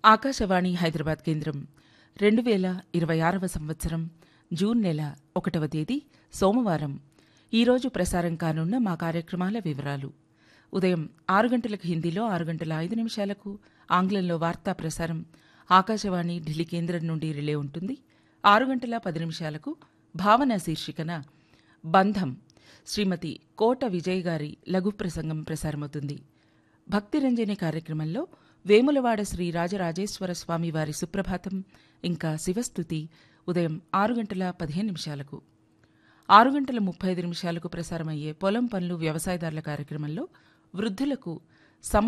ఆకాశవాణి హైదరాబాద్ కేంద్రం రెండు వేల ఇరవై ఆరవ సంవత్సరం జూన్ నెల ఒకటవ తేదీ సోమవారం ఈరోజు ప్రసారం కానున్న మా కార్యక్రమాల వివరాలు ఉదయం ఆరు గంటలకు హిందీలో ఆరు గంటల ఐదు నిమిషాలకు ఆంగ్లంలో వార్తా ప్రసారం ఆకాశవాణి ఢిల్లీ కేంద్రం నుండి రిలే ఉంటుంది ఆరు గంటల పది నిమిషాలకు భావన శీర్షికన బంధం శ్రీమతి కోట విజయ్ గారి లఘు ప్రసంగం ప్రసారమవుతుంది భక్తిరంజని కార్యక్రమంలో వేములవాడ శ్రీ రాజరాజేశ్వర స్వామి వారి సుప్రభాతం ఇంకా శివస్థుతి ఉదయం ఆరు గంటల పదిహేను నిమిషాలకు ఆరు గంటల ముప్పై ఐదు నిమిషాలకు ప్రసారమయ్యే పొలం పనులు వ్యవసాయదారుల కార్యక్రమంలో వృద్ధులకు